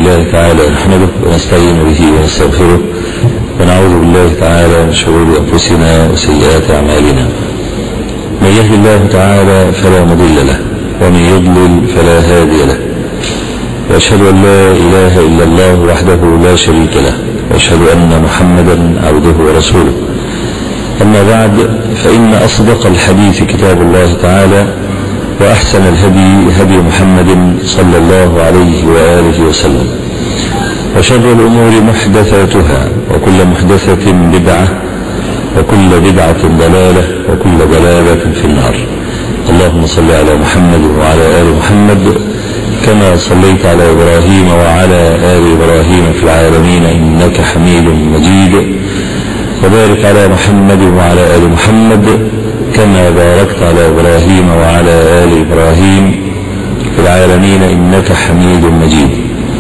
لله تعالى نحمده ونستعين به ونستغفره ونعوذ بالله تعالى من شرور أنفسنا وسيئات أعمالنا من يهد الله تعالى فلا مضل له ومن يضلل فلا هادي له وأشهد أن لا إله إلا الله وحده لا شريك له وأشهد أن محمدا عبده ورسوله أما بعد فإن أصدق الحديث كتاب الله تعالى وأحسن الهدي هدي محمد صلى الله عليه وآله وسلم وشر الأمور محدثاتها وكل محدثة بدعة وكل بدعة ضلالة وكل ضلالة في النار اللهم صل على محمد وعلى آل محمد كما صليت على إبراهيم وعلى آل إبراهيم في العالمين إنك حميد مجيد وبارك على محمد وعلى آل محمد كما باركت على إبراهيم وعلى آل إبراهيم في العالمين إنك حميد مجيد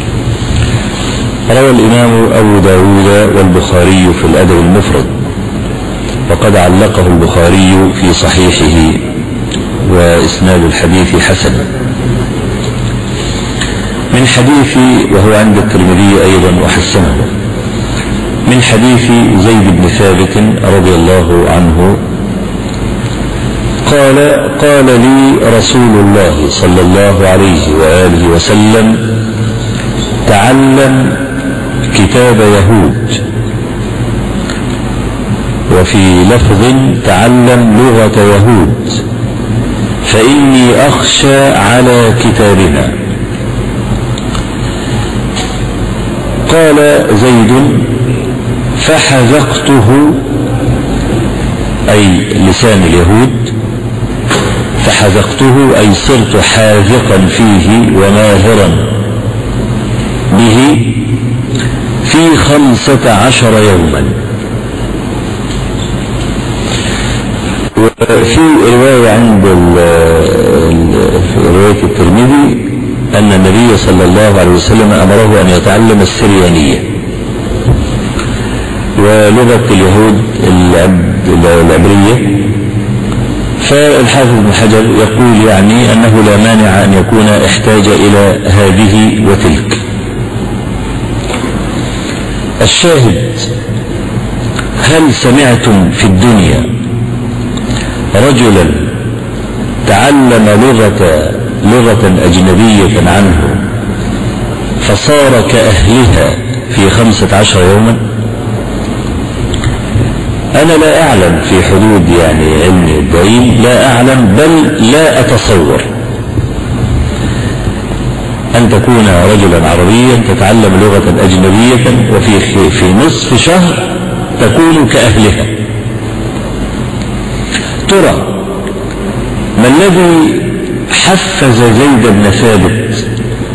روى الإمام أبو داود والبخاري في الأدب المفرد وقد علقه البخاري في صحيحه وإسناد الحديث حسن من حديث وهو عند الترمذي أيضا وحسنه من حديث زيد بن ثابت رضي الله عنه قال قال لي رسول الله صلى الله عليه وآله وسلم تعلم كتاب يهود وفي لفظ تعلم لغة يهود فإني أخشى على كتابنا قال زيد فحذقته أي لسان اليهود فحذقته أي صرت حاذقا فيه وماهرا به في خمسة عشر يوما وفي رواية عند رواية الترمذي أن النبي صلى الله عليه وسلم أمره أن يتعلم السريانية ولغة اليهود العبرية فالحافظ ابن حجر يقول يعني أنه لا مانع أن يكون احتاج إلى هذه وتلك الشاهد هل سمعتم في الدنيا رجلا تعلم لغة لغة أجنبية عنه فصار كأهلها في خمسة عشر يوما أنا لا أعلم في حدود يعني علمي الضئيل لا أعلم بل لا أتصور أن تكون رجلا عربيا تتعلم لغة أجنبية وفي في نصف شهر تكون كأهلها ترى ما الذي حفز زيد بن ثابت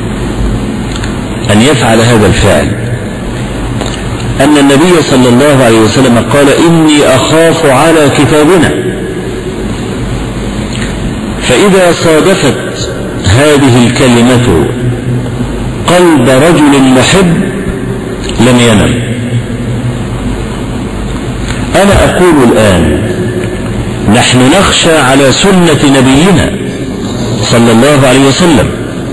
أن يفعل هذا الفعل أن النبي صلى الله عليه وسلم قال إني أخاف على كتابنا فإذا صادفت هذه الكلمة قلب رجل محب لم ينم أنا أقول الآن نحن نخشى على سنة نبينا صلى الله عليه وسلم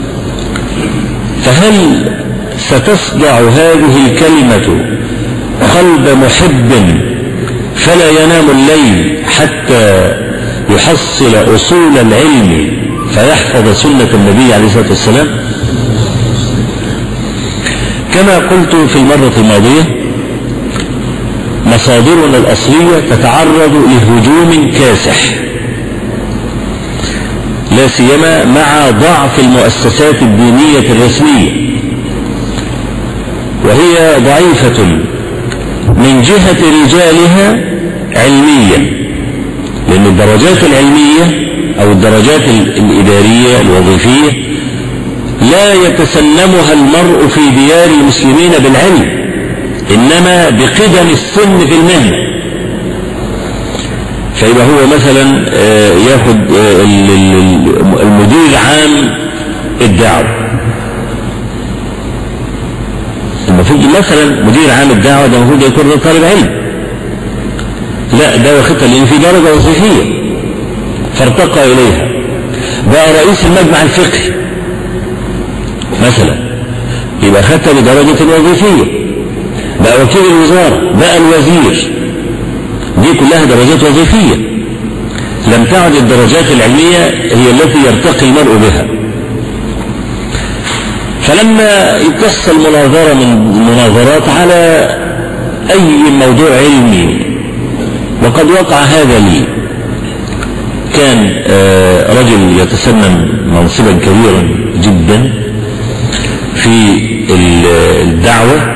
فهل ستصدع هذه الكلمة قلب محب فلا ينام الليل حتى يحصل أصول العلم فيحفظ سنة النبي عليه الصلاة والسلام كما قلت في المرة الماضية مصادرنا الأصلية تتعرض لهجوم كاسح لا سيما مع ضعف المؤسسات الدينية الرسمية وهي ضعيفة من جهة رجالها علميا لأن الدرجات العلمية أو الدرجات الإدارية الوظيفية لا يتسلمها المرء في ديار المسلمين بالعلم إنما بقدم السن في المهنة فيبقى هو مثلا ياخد المدير العام الدعوة المفروض مثلا مدير عام الدعوة ده المفروض يكون طالب علم لا ده واخدها لأن في درجة وظيفية فارتقى إليها بقى رئيس المجمع الفقهي مثلا يبقى يبقى خدتها بدرجة وظيفية بقى وكيل الوزارة بقى الوزير دي كلها درجات وظيفية لم تعد الدرجات العلمية هي التي يرتقي المرء بها فلما تحصل مناظرة من مناظرات على أي موضوع علمي وقد وقع هذا لي كان رجل يتسنن منصبا كبيرا جدا في الدعوة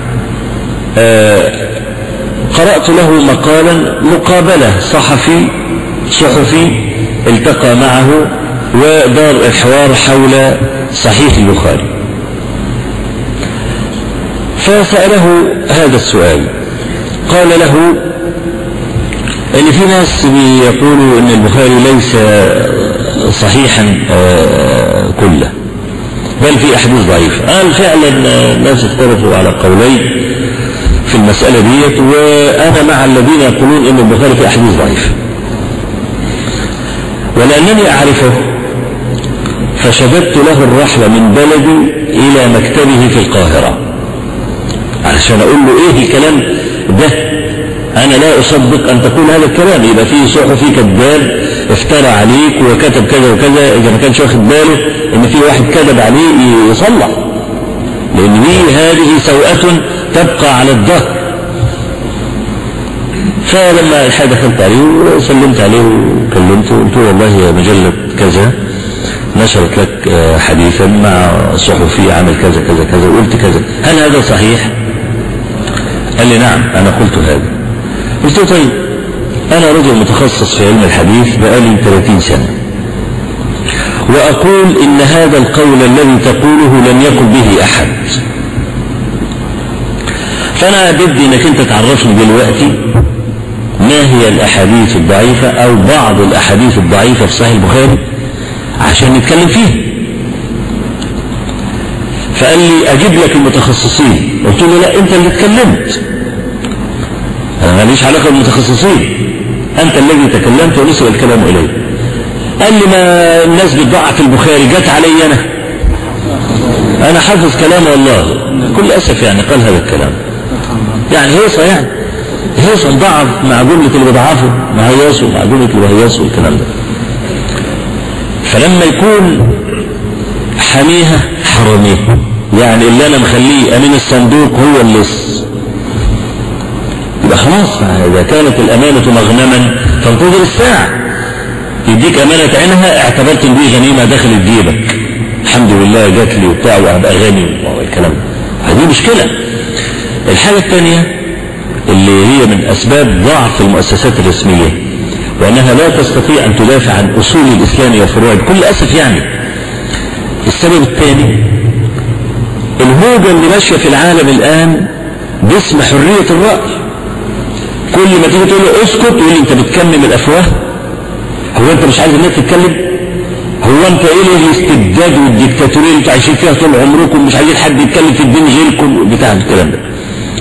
قرأت له مقالا مقابلة صحفي صحفي التقى معه ودار الحوار حول صحيح البخاري فسأله هذا السؤال قال له ان في ناس بيقولوا ان البخاري ليس صحيحا كله بل في احاديث ضعيفه قال فعلا الناس اختلفوا على قولين في المسألة ديت وأنا مع الذين يقولون أن البخاري في أحاديث ضعيفة ولأنني أعرفه فشددت له الرحلة من بلدي إلى مكتبه في القاهرة علشان أقول له إيه الكلام ده أنا لا أصدق أن تقول هذا الكلام يبقى فيه صحفي كذاب افترى عليك وكتب كذا وكذا إذا ما كانش واخد باله إن في واحد كذب عليه يصلح لأن دي هذه سوءة تبقى على الظهر فلما الحاجة دخلت عليه وسلمت عليه وكلمته قلت له والله يا مجلة كذا نشرت لك حديثا مع صحفي عمل كذا كذا كذا وقلت كذا هل هذا صحيح؟ قال لي نعم أنا قلت هذا قلت له طيب أنا رجل متخصص في علم الحديث بقالي 30 سنة وأقول إن هذا القول الذي تقوله لم يقل به أحد فأنا بدي إنك أنت تعرفني دلوقتي ما هي الأحاديث الضعيفة أو بعض الأحاديث الضعيفة في صحيح البخاري عشان نتكلم فيها فقال لي أجيب لك المتخصصين قلت له لا أنت اللي اتكلمت أنا ماليش علاقة بالمتخصصين أنت الذي تكلمت ونسب الكلام إليه قال لي ما الناس بتضعف البخاري جت علي أنا أنا حافظ كلامه والله كل أسف يعني قال هذا الكلام يعني هيصة يعني هيصة ضعف مع جملة اللي بضعفه مع هيصه مع جملة اللي بهيصه والكلام ده فلما يكون حميها حراميه يعني اللي انا مخليه امين الصندوق هو اللص يبقى خلاص اذا كانت الامانه مغنما فانتظر الساعه يديك امانه عينها اعتبرت ان دي غنيمه دخلت جيبك الحمد لله جات لي وبتاع وهبقى غني والكلام ده هذه مشكله الحاجه الثانيه اللي هي من اسباب ضعف المؤسسات الرسميه وانها لا تستطيع ان تدافع عن اصول الاسلام وفروعه بكل اسف يعني السبب الثاني الهوجة اللي ماشية في العالم الآن باسم حرية الرأي كل ما تيجي تقول له اسكت يقول لي انت بتكمم الافواه هو انت مش عايز الناس تتكلم هو انت ايه الاستبداد والديكتاتوريه اللي انتوا عايشين فيها طول عمركم مش عايزين حد يتكلم في الدين غيركم بتاع الكلام ده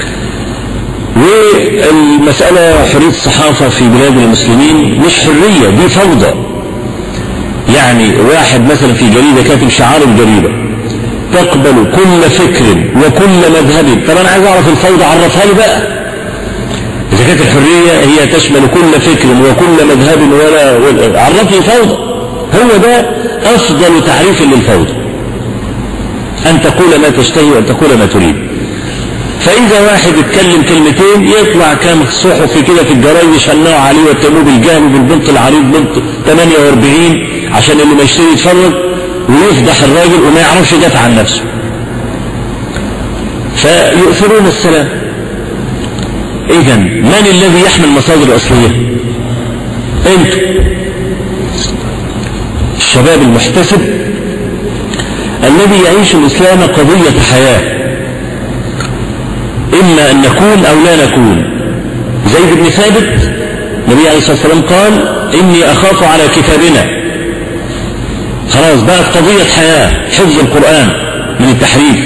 والمسألة حرية الصحافة في بلاد المسلمين مش حرية دي فوضى يعني واحد مثلا في جريدة كاتب شعار الجريدة تقبل كل فكر وكل مذهب طب انا عايز اعرف الفوضى عرفها لي بقى اذا كانت الحريه هي تشمل كل فكر وكل مذهب ولا, ولا عرفني فوضى هو ده افضل تعريف للفوضى ان تقول ما تشتهي وان تقول ما تريد فاذا واحد اتكلم كلمتين يطلع كام صحفي كده في الجرايد يشنعوا عليه ويتهموه بالجهل وبالبنط العريض بنت 48 عشان اللي ما يشتري يتفرج ويفضح الراجل وما يعرفش يدافع عن نفسه فيؤثرون السلام اذا من الذي يحمل المصادر الاصليه انتم الشباب المحتسب الذي يعيش الاسلام قضيه حياه اما ان نكون او لا نكون زيد بن ثابت النبي عليه الصلاه والسلام قال اني اخاف على كتابنا خلاص بقت قضية حياة حفظ القرآن من التحريف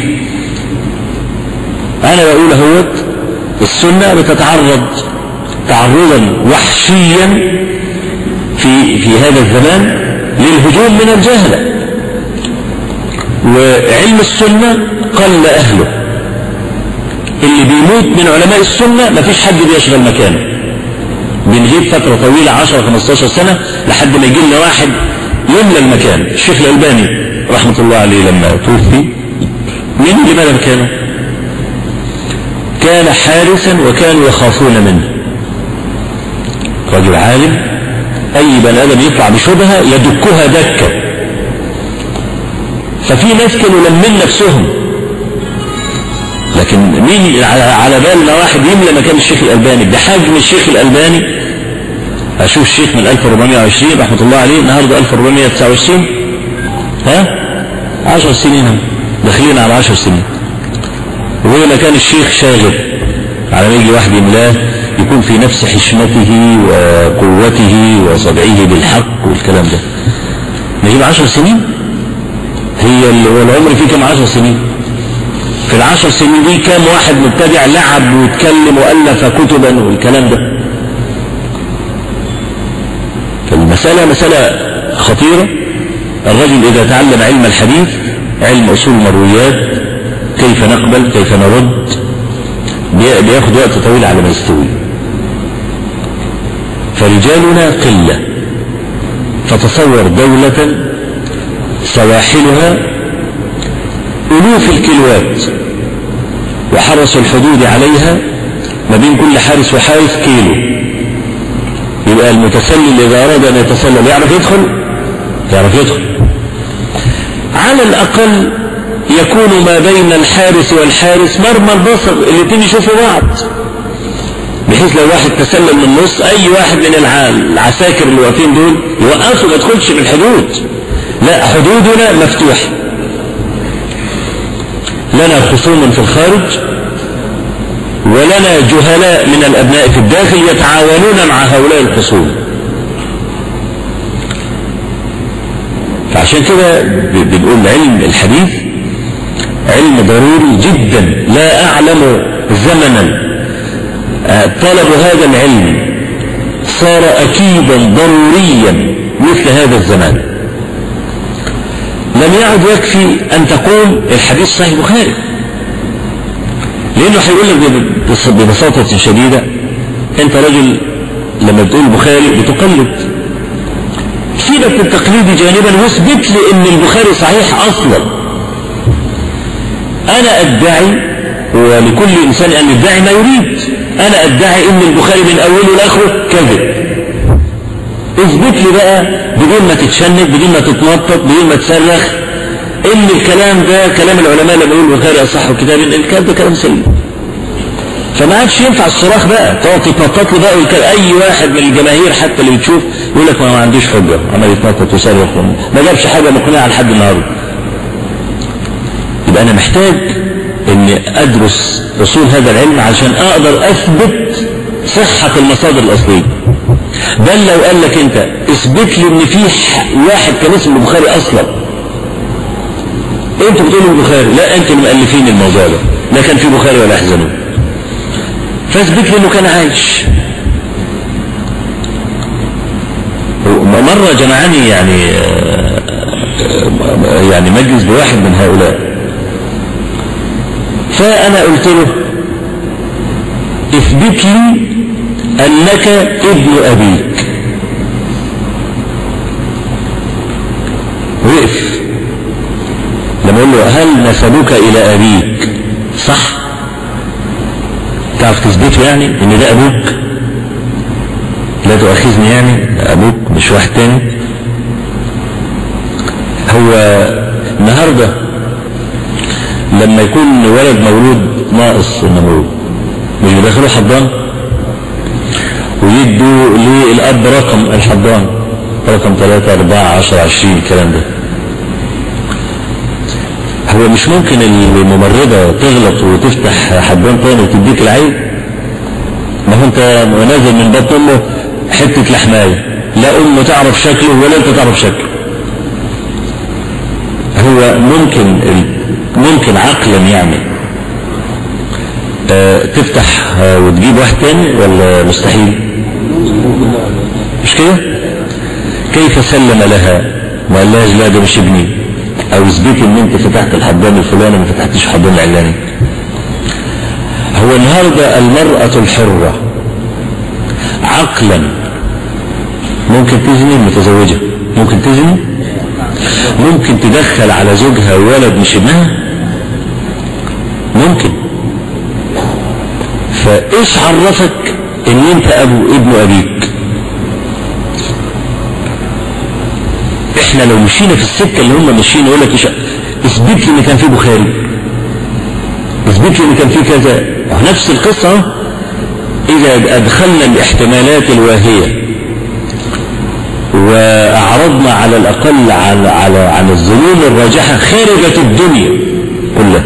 أنا بقول اهوت السنة بتتعرض تعرضا وحشيا في في هذا الزمان للهجوم من الجهلة وعلم السنة قل أهله اللي بيموت من علماء السنة مفيش حد بيشغل مكانه بنغيب فترة طويلة 10 15 سنة لحد ما يجي لنا واحد يملى المكان الشيخ الألباني رحمة الله عليه لما توفي مين اللي ملى مكانه كان حارسا وكانوا يخافون منه رجل عالم أي بني آدم يطلع بشبهة يدكها دكة ففي ناس كانوا لمين نفسهم لكن مين على بالنا واحد يملى مكان الشيخ الألباني بحجم الشيخ الألباني أشوف الشيخ من 1420 رحمة الله عليه النهاردة 1429 ها 10 سنين هم داخلين على 10 سنين وهو مكان الشيخ شاغر على ما يجي واحد يملاه يكون في نفس حشمته وقوته وصدعه بالحق والكلام ده نجيب 10 سنين هي العمر فيه كم 10 سنين في العشر سنين دي كام واحد مبتدع لعب واتكلم وألف كتبا والكلام ده فالمسألة مسألة خطيرة الرجل إذا تعلم علم الحديث علم أصول المرويات كيف نقبل كيف نرد بياخد وقت طويل على ما يستوي فرجالنا قلة فتصور دولة سواحلها ألوف الكيلوات وحرس الحدود عليها ما بين كل حارس وحارس كيلو يبقى المتسلل إذا أراد أن يتسلل يعرف يدخل يعرف يدخل على الأقل يكون ما بين الحارس والحارس مرمى البصر الاثنين يشوفوا بعض بحيث لو واحد تسلل من النص اي واحد من العساكر اللي واقفين دول يوقفوا ما يدخلش في الحدود لا حدودنا مفتوحه لنا خصوم في الخارج ولنا جهلاء من الابناء في الداخل يتعاونون مع هؤلاء الخصوم فعشان كده بنقول علم الحديث علم ضروري جدا لا أعلم زمنا طلب هذا العلم صار أكيدا ضروريا مثل هذا الزمان لم يعد يكفي أن تقول الحديث صحيح البخاري لأنه هيقول لك ببساطة شديدة أنت رجل لما بتقول البخاري بتقلد سيبك التقليد جانبا واثبت لي ان البخاري صحيح اصلا انا ادعي ولكل انسان ان يدعي ما يريد انا ادعي ان البخاري من اوله لاخره كذب اثبت لي بقى بدون ما تتشنج بدون ما تتنطط بدون ما تصرخ ان الكلام ده كلام العلماء لما يقول البخاري اصح كتاب الكلام ده كلام سليم فما عادش ينفع الصراخ بقى تقعد تتنطط له بقى والكلام اي واحد من الجماهير حتى اللي بتشوف يقول لك ما عنديش حجه عمال يتنطط ويصرخ ما جابش حاجه مقنعه لحد النهارده يبقى انا محتاج اني ادرس اصول هذا العلم عشان اقدر اثبت صحه المصادر الاصليه بل لو قال لك انت اثبت لي ان في واحد كان اسمه البخاري اصلا انتوا بتقولوا البخاري لا انتوا اللي مؤلفين الموضوع ده لا كان في بخاري ولا يحزنون فاثبت لي انه كان عايش مرة جمعني يعني يعني مجلس بواحد من هؤلاء فأنا قلت له اثبت لي أنك ابن أبيك وقف لما أقول له هل نسبك إلى أبيك صح تعرف تثبته يعني ان ده ابوك لا تؤاخذني يعني ابوك مش واحد تاني هو النهارده لما يكون ولد مولود ناقص النمو مش بيدخلوا حضان ويدوا للاب رقم الحضان رقم 3 4 10 20 الكلام ده هو مش ممكن الممرضة تغلط وتفتح حضان تاني وتديك العين ما هو انت نازل من بطن امه حتة لحماية لا امه تعرف شكله ولا انت تعرف شكله هو ممكن ممكن عقلا يعني اه تفتح وتجيب واحد تاني ولا مستحيل مش كده كيف سلم لها ما قالهاش لا ده مش ابني او اثبتي ان انت فتحت الحضان الفلاني ما فتحتش الحضان العلاني هو النهارده المرأة الحرة عقلا ممكن تزني متزوجة ممكن تزني ممكن تدخل على زوجها ولد مش ابنها ممكن فايش عرفك ان انت ابو ابن ابيك احنا لو مشينا في السكة اللي هم ماشيين يقول لك اثبت لي ان كان في بخاري اثبت لي ان كان في كذا نفس القصة اذا ادخلنا الاحتمالات الواهية واعرضنا على الاقل على على عن الظنون الراجحة خارجة الدنيا كلها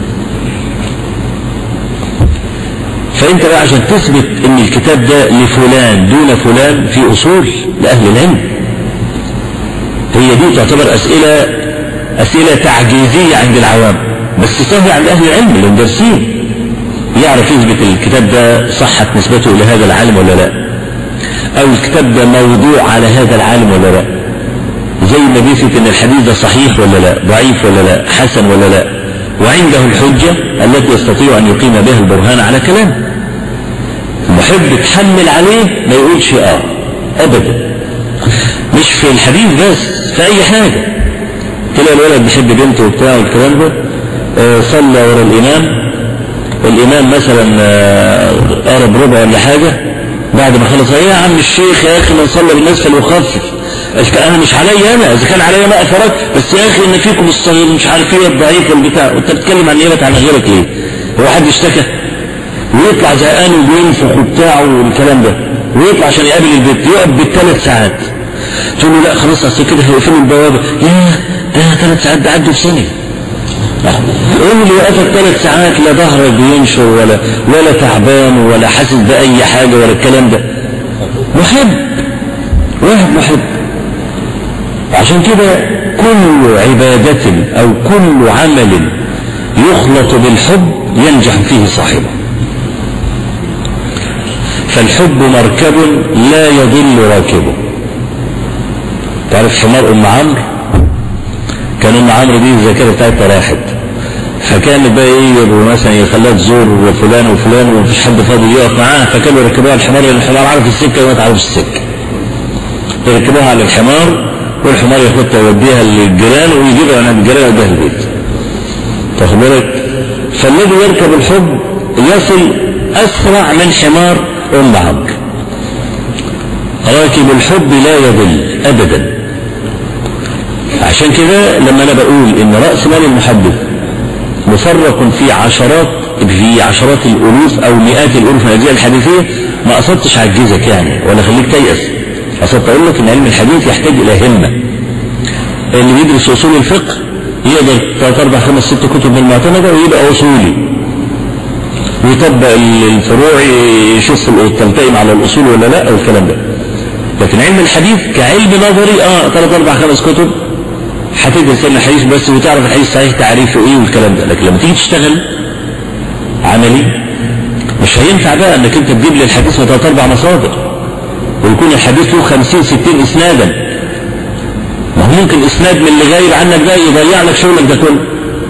فانت بقى عشان تثبت ان الكتاب ده لفلان دون فلان في اصول لاهل العلم هي دي تعتبر اسئلة اسئلة تعجيزية عند العوام بس سهل عند اهل العلم اللي مدرسين يعرف يثبت الكتاب ده صحت نسبته الى هذا العالم ولا لا او الكتاب ده موضوع على هذا العالم ولا لا زي ما بيثبت ان الحديث ده صحيح ولا لا ضعيف ولا لا حسن ولا لا وعنده الحجة التي يستطيع ان يقيم بها البرهان على كلامه محب تحمل عليه ما يقولش اه ابدا مش في الحديث بس في اي حاجة تلاقي الولد بيحب بنته وبتاع والكلام ده آه صلى ورا الامام الامام مثلا آه قرب ربع ولا حاجة بعد ما خلص ايه يا عم الشيخ يا اخي من صلى بالناس فليخفف انا مش عليا انا اذا كان عليا ما اثرت بس يا اخي ان فيكم الصغير مش عارف ايه الضعيف والبتاع وانت بتتكلم عن نيابه عن غيرك ليه؟ هو حد اشتكى؟ ويطلع زهقان وبينفخ وبتاع والكلام ده ويطلع عشان يقابل البيت يقعد بالثلاث ساعات تقول له لا خلاص اصل كده هيقفلوا البوابه يا ده ثلاث ساعات ده عدوا في ثانيه ايه اللي وقفك ثلاث ساعات لا ظهرك بينشر ولا ولا تعبان ولا حاسس باي حاجه ولا الكلام ده محب واحد محب عشان كده كل عبادة او كل عمل يخلط بالحب ينجح فيه صاحبه فالحب مركب لا يضل راكبه تعرف حمار ام عمرو كان ام عمرو دي الذاكره بتاعتها راحت فكان بقى ايه مثلا يخليها تزور فلان وفلان ومفيش حد فاضي يقف معاها فكانوا يركبوها الحمار لان الحمار عارف السكه وما تعرفش السكه يركبوها على الحمار والحمار ياخدها يوديها للجيران ويجيبها من الجيران يوديها البيت تاخد بالك فالذي يركب الحب يصل اسرع من حمار ام عمرو راكب الحب لا يضل ابدا عشان كده لما انا بقول ان راس مال المحدث مفرق في عشرات في عشرات الالوف او مئات الالوف من الاجزاء الحديثيه ما قصدتش اعجزك يعني ولا خليك تيأس قصدت اقول لك ان علم الحديث يحتاج الى همه اللي بيدرس اصول الفقه يقدر ثلاث اربع خمس ست كتب من المعتمده ويبقى اصولي ويطبق الفروع يشوف تلتئم على الاصول ولا لا او الكلام ده لكن علم الحديث كعلم نظري اه ثلاث اربع خمس كتب هتدرس علم الحديث بس وتعرف الحديث صحيح تعريفه ايه والكلام ده لكن لما تيجي تشتغل عملي مش هينفع بقى انك انت تجيب لي الحديث من ثلاث اربع مصادر ويكون الحديث له 50 60 اسنادا ما هو ممكن اسناد من اللي غايب عنك ده يضيع لك شغلك ده كله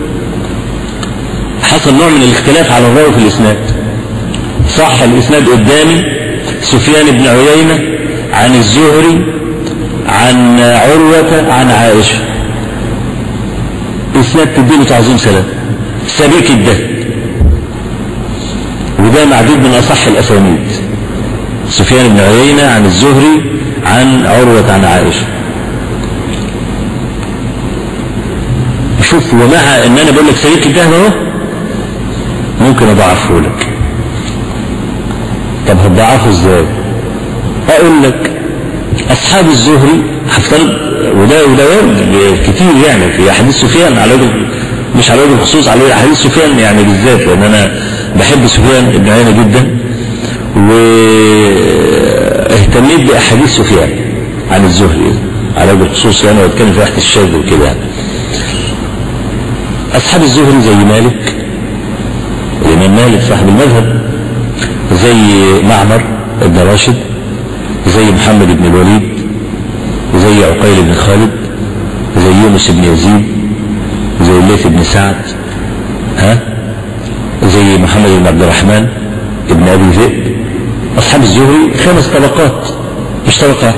حصل نوع من الاختلاف على الراوي في الاسناد صح الاسناد قدامي سفيان بن عيينه عن الزهري عن عروه عن عائشه اسناد تديله تعظيم سلام سبيك الده وده معدود من اصح الاسانيد سفيان بن عيينة عن الزهري عن عروة عن عائشة شوف ومع ان انا بقول لك سيد الجهل اهو ممكن اضعفه لك طب هتضعفه ازاي اقول لك اصحاب الزهري هفترض وده وده كتير يعني في احاديث سفيان على وجه مش على وجه الخصوص على احاديث سفيان يعني بالذات لان انا بحب سفيان بن عيينة جدا واهتميت باحاديث سفيان عن الزهري على وجه الخصوص يعني واتكلم في واحد الشاذ وكده يعني. اصحاب الزهري زي مالك الامام مالك صاحب المذهب زي معمر ابن راشد زي محمد بن الوليد زي عقيل بن خالد زي يونس بن يزيد زي الليث بن سعد ها زي محمد بن عبد الرحمن ابن ابي ذئب اصحاب الزهري خمس طبقات مش طبقه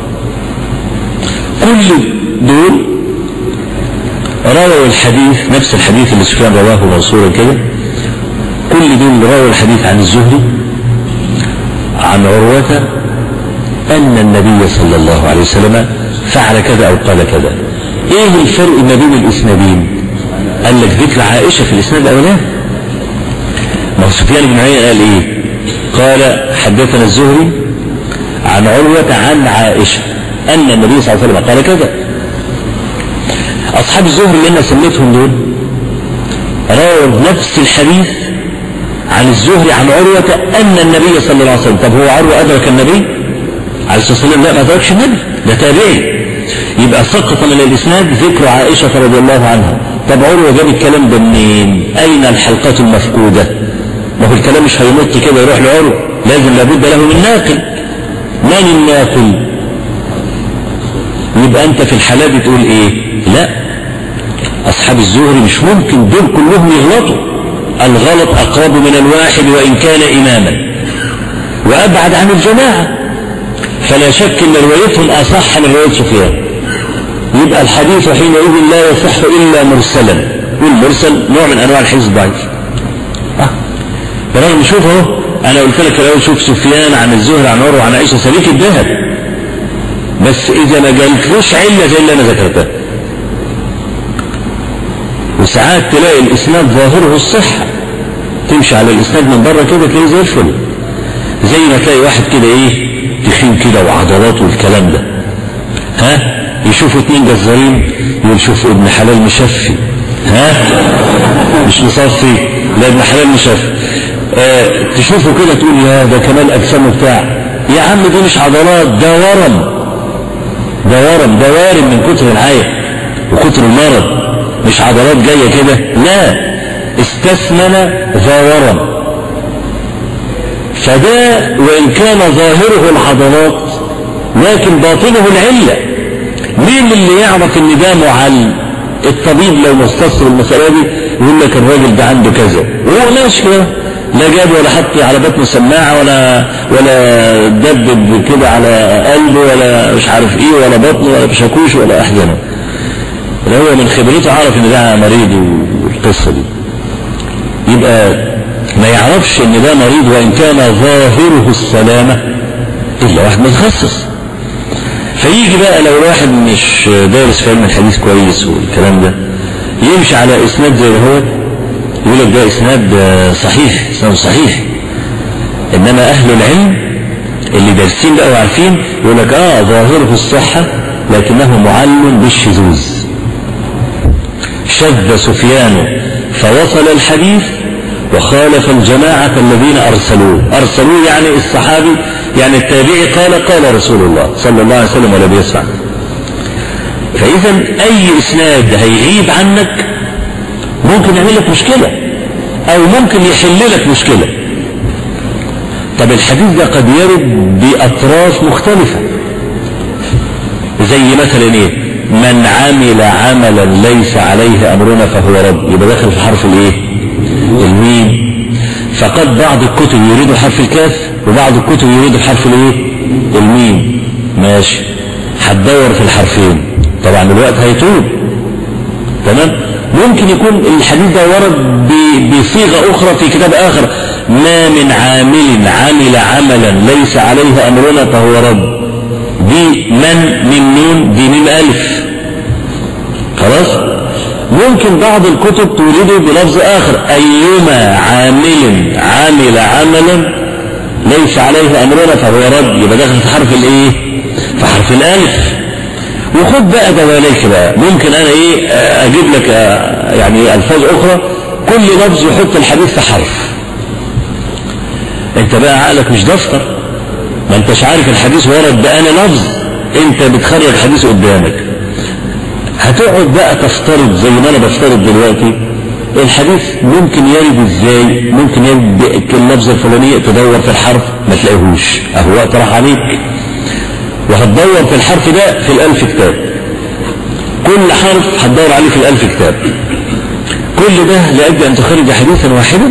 كل دول رووا الحديث نفس الحديث اللي سفيان رواه موصولا كده كل دول رووا الحديث عن الزهري عن عروة أن النبي صلى الله عليه وسلم فعل كذا أو قال كذا إيه الفرق ما بين الإسنادين قال لك ذكر عائشة في الإسناد الأولاني ما هو سفيان بن عيينة قال إيه قال حدثنا الزهري عن عروة عن عائشة أن النبي صلى الله عليه وسلم قال كذا أصحاب الزهري اللي أنا سميتهم دول رووا نفس الحديث عن الزهري عن عروة أن النبي صلى الله عليه وسلم طب هو عروة أدرك النبي عليه الصلاة والسلام لا ما أدركش النبي ده تابعي يبقى سقط من الإسناد ذكر عائشة رضي الله عنها طب عروة جاب الكلام ده منين أين الحلقات المفقودة ما هو الكلام مش هينط كده يروح لعروة لازم لابد له من ناقل من الناقل يبقى أنت في الحالة دي تقول إيه لا أصحاب الزهري مش ممكن دول كلهم يغلطوا الغلط أقرب من الواحد وإن كان إماما وأبعد عن الجماعة فلا شك أن روايتهم أصح من رواية سفيان يبقى الحديث حينئذ لا يصح إلا مرسلا والمرسل نوع من أنواع الحديث الضعيف آه. برغم شوف اهو أنا قلت لك الأول شوف سفيان عن الزهري عن عروة عن عائشة سليك الذهب بس إذا ما جالتلوش علة زي اللي أنا ذكرتها وساعات تلاقي الإسناد ظاهره الصحة تمشي على الإسناد من بره كده تلاقيه زي الفل زي ما تلاقي واحد كده إيه تخين كده وعضلات والكلام ده ها يشوفوا اتنين جزارين يقول شوف ابن حلال مشفي ها مش مصفي لا ابن حلال مشفي آه تشوفه كده تقول يا ده كمال اجسامه بتاع يا عم دي مش عضلات ده ورم ده ورم ده وارم من كتر العيا وكتر المرض مش عضلات جايه كده لا استثمن ذا ورم فده وإن كان ظاهره العضلات لكن باطنه العلة مين اللي يعرف ان ده معل الطبيب لو مستصر المسألة دي يقول لك الراجل ده عنده كذا وهو ماشي كده لا جاب ولا حط على بطنه سماعة ولا ولا دبب كده على قلبه ولا مش عارف ايه ولا بطنه ولا بشاكوش ولا احزنه ده هو من خبرته عرف ان ده مريض والقصة دي يبقى ما يعرفش ان ده مريض وان كان ظاهره السلامة الا واحد متخصص فيجي بقى لو الواحد مش دارس في علم الحديث كويس والكلام ده يمشي على اسناد زي هو يقول لك ده اسناد صحيح اسناد صحيح انما اهل العلم اللي دارسين بقى وعارفين يقول لك اه ظاهره الصحة لكنه معلم بالشذوذ شذ سفيان فوصل الحديث وخالف الجماعة الذين أرسلوه أرسلوه يعني الصحابي يعني التابعي قال قال رسول الله صلى الله عليه وسلم ولم يسمع فإذا أي إسناد هيغيب عنك ممكن يعمل لك مشكلة أو ممكن يحل لك مشكلة طب الحديث ده قد يرد بأطراف مختلفة زي مثلا إيه من عمل عملا ليس عليه أمرنا فهو رد يبقى داخل في حرف الإيه الميم فقد بعض الكتب يريد حرف الكاف وبعض الكتب يريد حرف الايه الميم ماشي هتدور في الحرفين طبعا الوقت هيطول تمام ممكن يكون الحديث ده ورد بصيغة أخرى في كتاب آخر ما من عامل عمل عملا ليس عليه أمرنا فهو رد دي من من نون دي ميم ألف خلاص ممكن بعض الكتب تورده بلفظ آخر أيما عامل عمل عملا ليس عليه أمرنا فهو رد يبقى داخل في حرف الإيه؟ في حرف الألف وخد بقى دواليك بقى ممكن أنا إيه أجيب لك يعني ألفاظ أخرى كل لفظ يحط الحديث في حرف أنت بقى عقلك مش دفتر ما أنتش عارف الحديث ورد بأنا لفظ أنت بتخرج حديث قدامك هتقعد بقى تفترض زي ما انا بفترض دلوقتي الحديث ممكن يرد ازاي ممكن يرد اللفظه الفلانيه تدور في الحرف ما تلاقيهوش اهو وقت راح عليك وهتدور في الحرف ده في الالف كتاب كل حرف هتدور عليه في الالف كتاب كل ده لأجل أن تخرج حديثا واحدا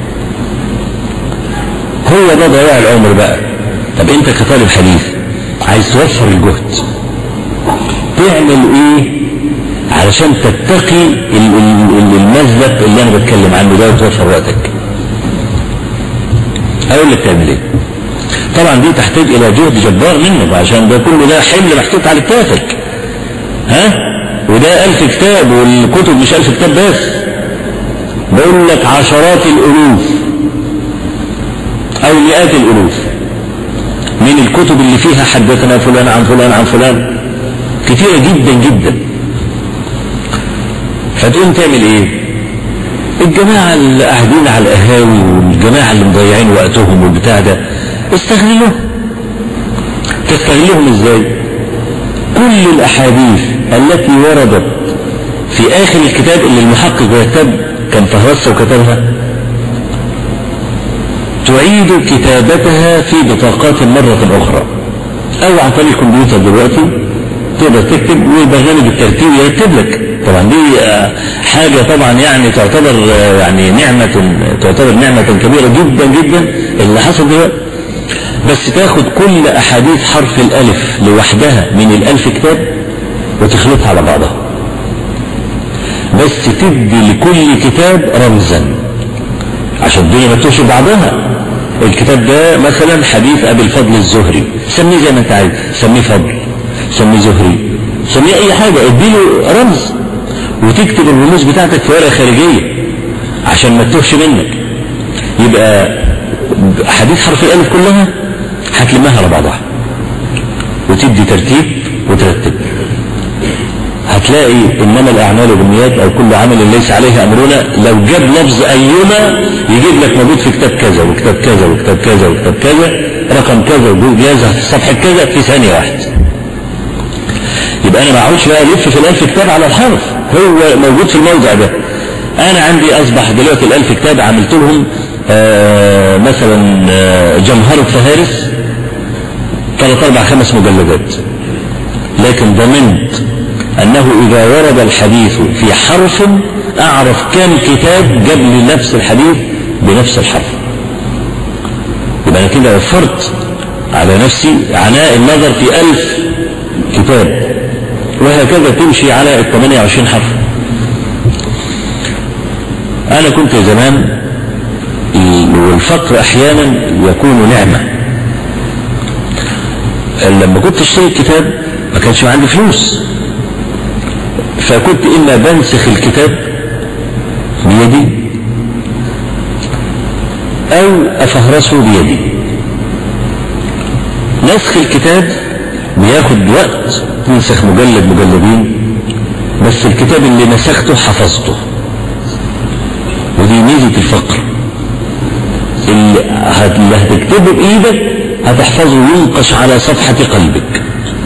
هو ده ضياع العمر بقى طب أنت كطالب حديث عايز توفر الجهد تعمل إيه علشان تتقي المذهب اللي أنا بتكلم عنه ده وتوفر وقتك أقول لك تعمل إيه طبعا دي تحتاج إلى جهد جبار منك عشان ده كله ده حمل محطوط على كتافك ها وده ألف كتاب والكتب مش ألف كتاب بس بقول لك عشرات الألوف أو مئات الألوف من الكتب اللي فيها حدثنا فلان عن فلان عن فلان كثيرة جدا جدا فتقوم تعمل ايه الجماعة اللي قاعدين على القهاوي والجماعة اللي مضيعين وقتهم والبتاع ده استغلهم تستغلهم ازاي كل الاحاديث التي وردت في اخر الكتاب اللي المحقق ويكتب كان فهرسه وكتبها تعيد كتابتها في بطاقات مرة أخرى أو عن طريق الكمبيوتر دلوقتي تقدر تكتب وبرنامج الترتيب يرتب لك طبعا دي حاجة طبعا يعني تعتبر يعني نعمة تعتبر نعمة كبيرة جدا جدا اللي حصل دلوقتي بس تاخد كل أحاديث حرف الألف لوحدها من الألف كتاب وتخلطها على بعضها بس تدي لكل كتاب رمزا عشان الدنيا ما تمشي بعضها الكتاب ده مثلا حديث ابي الفضل الزهري سميه زي ما انت عايز سميه فضل سميه زهري سميه اي حاجه اديله رمز وتكتب الرموز بتاعتك في ورقه خارجيه عشان ما تتوهش منك يبقى حديث حرف الالف كلها هتلمها على بعضها وتدي ترتيب وترتب هتلاقي انما الاعمال بالنيات او كل عمل ليس عليه امرنا لو جاب لفظ ايما يجيب لك موجود في كتاب كذا وكتاب كذا وكتاب كذا وكتاب كذا رقم كذا وجازة في صفحة كذا في ثانية واحدة يبقى انا ما اقعدش بقى الف في الالف كتاب على الحرف هو موجود في الموضع ده انا عندي اصبح دلوقتي الالف كتاب عملت لهم آه مثلا آه جمهرة فهارس ثلاث اربع خمس مجلدات لكن ضمنت أنه إذا ورد الحديث في حرف أعرف كم كتاب جاب لي نفس الحديث بنفس الحرف يبقى أنا كده وفرت على نفسي عناء النظر في ألف كتاب وهكذا تمشي على ال 28 حرف أنا كنت زمان والفقر أحيانا يكون نعمة لما كنت اشتري الكتاب ما كانش عندي فلوس فكنت إما بنسخ الكتاب بيدي أو أفهرسه بيدي نسخ الكتاب بياخد وقت تنسخ مجلد مجلدين بس الكتاب اللي نسخته حفظته ودي ميزة الفقر اللي هتكتبه بإيدك هتحفظه ينقش على صفحة قلبك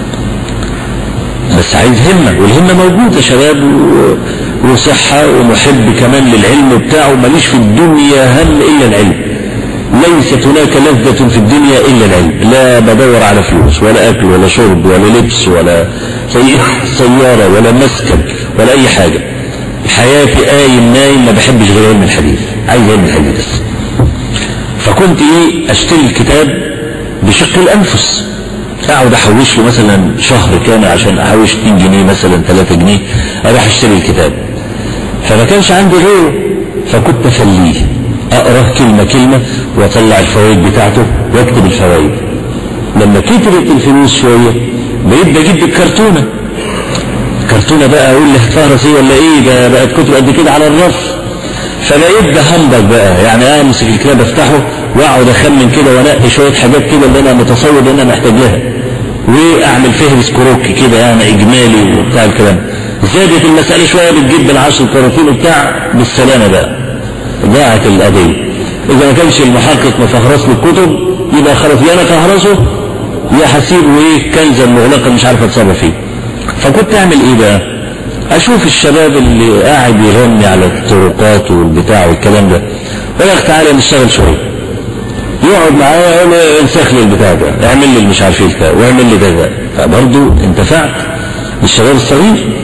بس عايز همة والهمة موجودة شباب و... وصحة ومحب كمان للعلم بتاعه ماليش في الدنيا هم إلا العلم ليست هناك لذة في الدنيا إلا العلم لا بدور على فلوس ولا أكل ولا شرب ولا لبس ولا سيارة ولا مسكن ولا أي حاجة حياتي قايم نايم ما بحبش غير علم الحديث عايز علم الحديث بس فكنت ايه اشتري الكتاب بشق الانفس اقعد احوش له مثلا شهر كامل عشان احوش 2 جنيه مثلا 3 جنيه اروح اشتري الكتاب فما كانش عندي غيره فكنت افليه اقرا كلمه كلمه واطلع الفوائد بتاعته واكتب الفوائد لما كترت الفلوس شويه بقيت بجيب الكرتونه كرتونه بقى اقول لي هتفهرس ايه ولا ايه ده بقت كتب قد كده على الرف فبقيت بهمبك بقى يعني امسك الكتاب افتحه واقعد اخمن كده وانقي شويه حاجات كده اللي انا متصور ان انا محتاج لها واعمل فهرس كروكي كده يعني اجمالي وبتاع الكلام زادت المساله شويه بتجيب بالعشر كراتين وبتاع بالسلامه بقى ضاعت القضيه اذا ما كانش المحقق مفهرس له الكتب يبقى خلاص يا انا فهرسه يا هسيبه ايه كنزا مغلقا مش عارف اتصرف فيه فكنت اعمل ايه بقى اشوف الشباب اللي قاعد يغني على الطرقات والبتاع والكلام ده يقول لك تعالى نشتغل شويه يقعد معايا يقول لي انسخ لي البتاع ده اعمل لي مش عارف ايه واعمل لي كذا فبرضه انتفعت بالشباب الصغير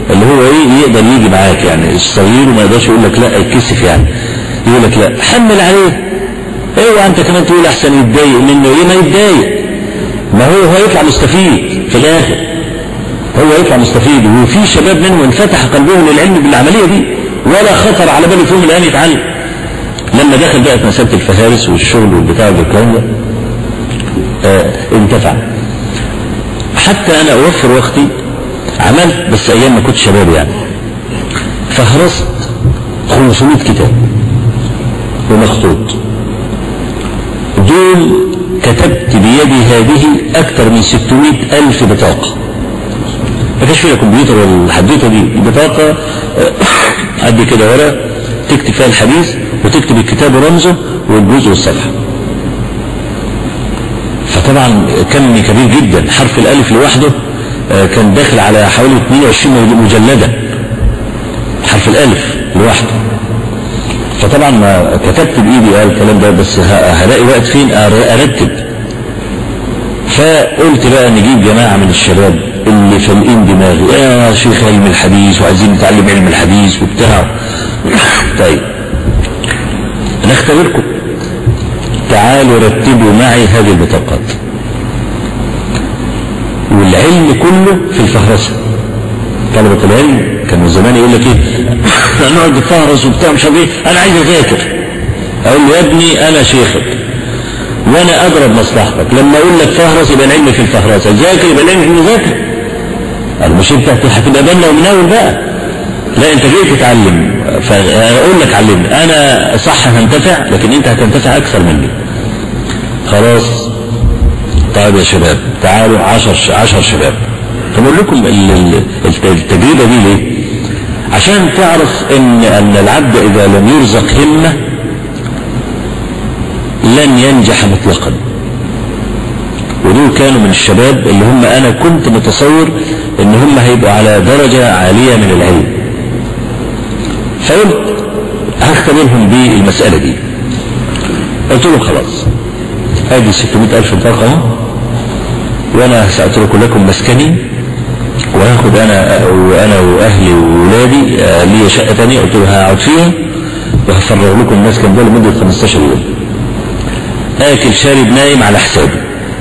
اللي هو ايه يقدر يجي معاك يعني الصغير وما يقدرش يقول لك لا اتكسف يعني يقول لك لا حمل عليه اوعى انت كمان تقول احسن يتضايق منه ايه ما يتضايق ما هو هو يطلع مستفيد في الاخر هو يطلع مستفيد وفي شباب منهم انفتح قلبهم للعلم بالعمليه دي ولا خطر على باله فيهم الان يتعلم لما دخل بقى مساله الفهارس والشغل والبتاع والكلام ده آه انتفع حتى انا اوفر وقتي عملت بس ايام ما كنت شباب يعني فهرست 500 كتاب ومخطوط دول كتبت بيدي هذه اكثر من 600 الف بطاقه ما كانش فيها كمبيوتر ولا الحدوته دي البطاقه قد كده ورقه تكتب فيها الحديث وتكتب الكتاب ورمزه والجزء والصفحه فطبعا كم كبير جدا حرف الالف لوحده كان داخل على حوالي 22 مجلدا حرف الالف لوحده فطبعا ما كتبت بايدي قال الكلام ده بس هلاقي وقت فين ارتب فقلت بقى نجيب جماعه من الشباب اللي فالقين دماغي يا شيخ علم الحديث وعايزين نتعلم علم الحديث وبتاع طيب نختبركم تعالوا رتبوا معي هذه البطاقات والعلم كله في الفهرسة طلبة العلم كانوا زمان يقول لك ايه انا اقعد اتفهرس وبتاع مش عارف ايه انا عايز اذاكر اقول له يا ابني انا شيخك وانا اضرب مصلحتك لما اقول لك فهرس يبقى العلم في الفهرسه ذاكر يبقى العلم في المذاكره قال مش انت هتبقى بنا ومناول بقى لا انت جاي تتعلم فاقول لك علمني انا صح هنتفع لكن انت هتنتفع اكثر مني خلاص طيب يا شباب تعالوا عشر عشر شباب فبقول لكم التجربة دي ليه عشان تعرف ان ان العبد اذا لم يرزق همة لن ينجح مطلقا ودول كانوا من الشباب اللي هم انا كنت متصور ان هم هيبقوا على درجة عالية من العلم فقلت هختبرهم بالمسألة دي قلت لهم خلاص ادي 600 الف بطاقة اهو وانا سأترك لكم مسكني وهاخد انا وانا واهلي واولادي لي شقة تانية قلت له هقعد فيها وهفرغ لكم المسكن ده لمدة 15 يوم اكل شارب نايم على حسابي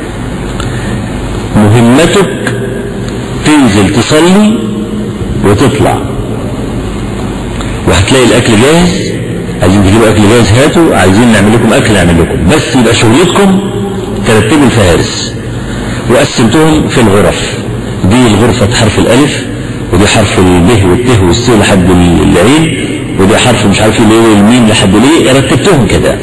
مهمتك تنزل تصلي وتطلع وهتلاقي الاكل جاهز عايزين تجيبوا اكل جاهز هاتوا عايزين نعمل لكم اكل نعمل لكم بس يبقى شغلتكم ترتبوا الفهارس وقسمتهم في الغرف دي الغرفة حرف الالف ودي حرف الب والت والس لحد العين ودي حرف مش عارف الايه والميم لحد الايه رتبتهم كده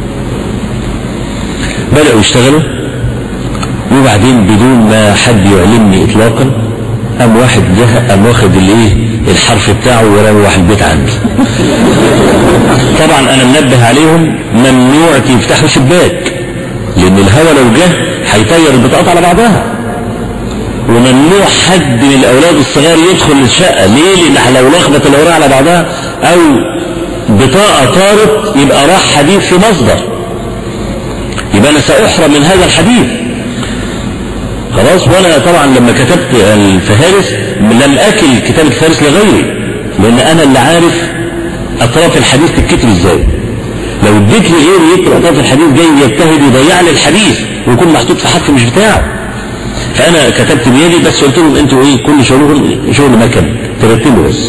بدأوا يشتغلوا وبعدين بدون ما حد يعلمني اطلاقا قام واحد جه قام واخد الايه الحرف بتاعه ويروح البيت عندي طبعا انا منبه عليهم ممنوع تفتحوا شباك لان الهواء لو جه هيطير البطاقات على بعضها وممنوع حد من الاولاد الصغار يدخل الشقه ليه لان لو لخبط الاوراق على بعضها او بطاقه طارت يبقى راح حديث في مصدر يبقى انا ساحرم من هذا الحديث خلاص وانا طبعا لما كتبت الفهارس لم اكل كتاب الفهارس لغيري لان انا اللي عارف اطراف الحديث تتكتب ازاي لو اديت لغيري يكتب اطراف الحديث جاي يجتهد يضيع لي الحديث ويكون محطوط في حرف مش بتاعه فانا كتبت بيدي بس قلت لهم انتوا ايه كل شغلكم شغل مكن ترتبوا بس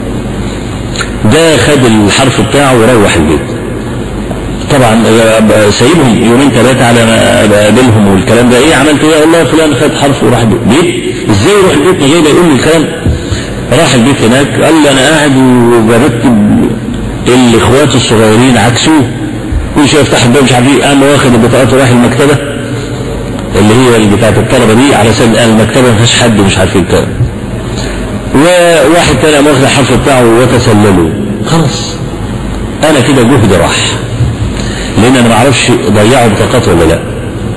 ده خد الحرف بتاعه وروح البيت طبعا سايبهم يومين ثلاثة على ما اقابلهم والكلام ده ايه عملت ايه والله فلان خد حرف وراح البيت بيت ازاي يروح البيت جاي يقول لي الكلام راح البيت هناك قال لي انا قاعد وبرتب الاخوات الصغيرين عكسوه كل شويه يفتح الباب مش عارف ايه قام واخد البطاقات وراح المكتبه اللي هي بتاعت الطلبه دي على سبيل المكتبه ما فيهاش حد مش عارف ايه الكلام وواحد تاني قام واخد الحرف بتاعه وتسللوا خلاص انا كده جهدي راح لان انا ما اعرفش ضيعوا بطاقات ولا لا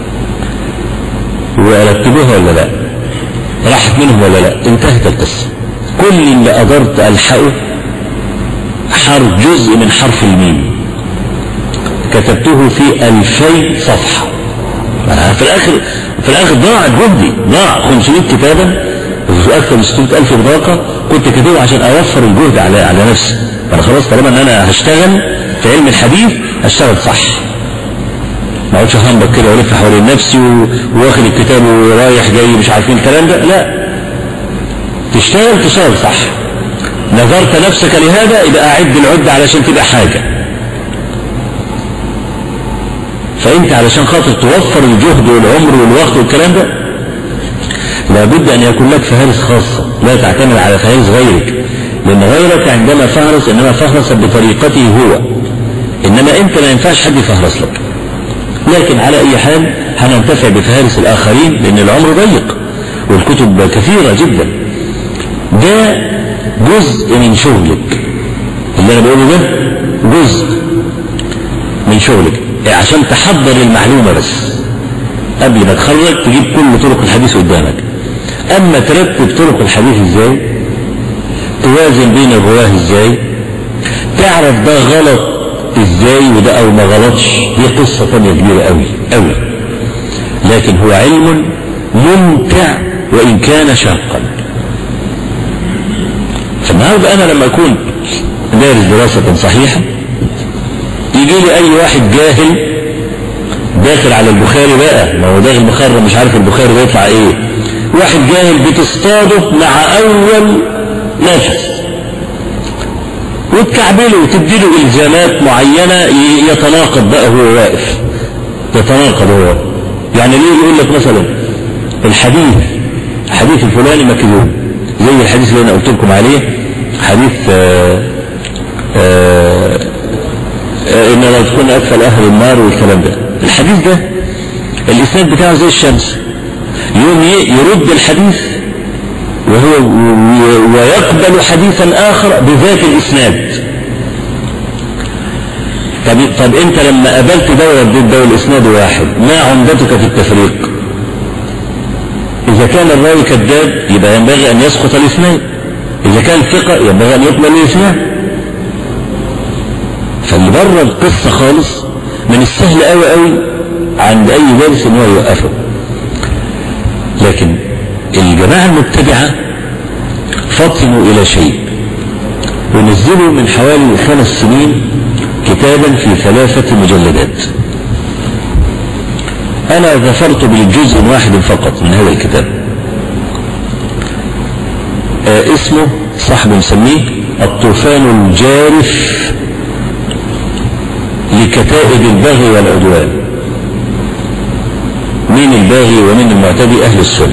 ورتبوها ولا لا راحت منهم ولا لا انتهت القصه كل اللي قدرت الحقه حرف جزء من حرف الميم كتبته في ألفي صفحة في الآخر في الآخر ضاع جهدي ضاع 500 كتابة وفي اكثر من 600000 بطاقه كنت كاتبه عشان اوفر الجهد على على نفسي انا خلاص طالما ان انا هشتغل في علم الحديث هشتغل صح ما اقعدش اهنبك كده والف حوالين نفسي واخد الكتاب ورايح جاي مش عارفين الكلام ده لا تشتغل تشتغل صح نظرت نفسك لهذا يبقى اعد العدة علشان تبقى حاجة فانت علشان خاطر توفر الجهد والعمر والوقت والكلام ده لابد ان يكون لك فهارس خاصة لا تعتمد على فهارس غيرك لان غيرك عندما فهرس انما فهرس بطريقته هو انما انت ما ينفعش حد يفهرس لك لكن على اي حال هننتفع بفهارس الاخرين لان العمر ضيق والكتب كثيرة جدا ده جزء من شغلك اللي انا بقوله ده جزء من شغلك عشان تحضر المعلومة بس قبل ما تخرج تجيب كل طرق الحديث قدامك اما ترتب طرق الحديث ازاي توازن بين الرواه ازاي تعرف ده غلط ازاي وده او ما غلطش دي قصة تانية كبيرة قوي قوي لكن هو علم ممتع وان كان شاقا فالنهارده انا لما اكون دارس دراسة صحيحة يجي لي اي واحد جاهل داخل على البخاري بقى ما هو داخل مخرم مش عارف البخاري ده يطلع ايه واحد جاهل بتصطاده مع اول نفس وتكعبله وتديله الزامات معينة يتناقض بقى هو واقف يتناقض هو يعني ليه يقول لك مثلا الحديث الحديث الفلاني مكذوب زي الحديث اللي انا قلت لكم عليه حديث آآ آآ ان لا تكون اكثر اهل النار والكلام ده الحديث ده الاسناد بتاعه زي الشمس يوم يرد الحديث وهو ويقبل حديثا اخر بذات الاسناد طب, طب انت لما قابلت ده ورديت ده والاسناد واحد ما عمدتك في التفريق اذا كان الراوي كذاب يبقى ينبغي ان يسقط الاسناد اذا كان ثقة ينبغي ان يقبل الاسناد فاللي بره القصة خالص من السهل قوي قوي عند اي دارس ان هو يوقفه لكن الجماعة المتبعة فطنوا الى شيء ونزلوا من حوالي خمس سنين كتابا في ثلاثة مجلدات انا ظفرت بالجزء واحد فقط من هذا الكتاب آه اسمه صاحب مسميه الطوفان الجارف لكتائب البغي والعدوان مين الباغي ومين المعتدي اهل السنه